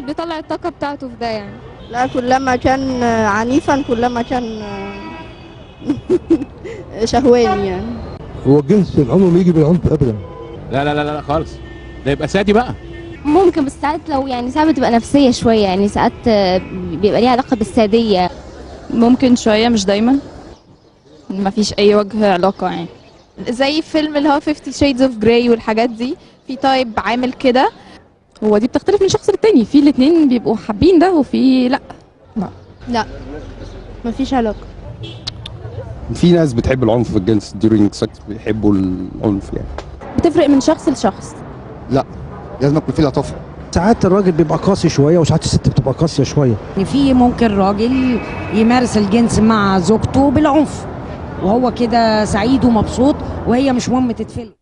بيطلع الطاقة بتاعته في ده يعني لا كلما كان عنيفا كلما كان شهواني يعني هو الجنس عمره ما يجي بالعنف ابدا لا لا لا لا خالص ده يبقى سادي بقى ممكن بس ساعات لو يعني ساعات بتبقى نفسية شوية يعني ساعات آه، بيبقى ليها علاقة بالسادية ممكن شوية مش دايما مفيش أي وجه علاقة يعني زي فيلم اللي هو 50 Shades of Grey والحاجات دي في طيب عامل كده هو دي بتختلف من شخص للتاني في الاتنين بيبقوا حابين ده وفي لا مفيش علاقة في ناس بتحب العنف في الجنس during sex بيحبوا العنف يعني بتفرق من شخص لشخص لازم يكون في لطافه ساعات الراجل بيبقى قاسي شويه وساعات الست بتبقى قاسيه شويه يعني في ممكن راجل يمارس الجنس مع زوجته بالعنف وهو كده سعيد ومبسوط وهي مش مهم تتفلت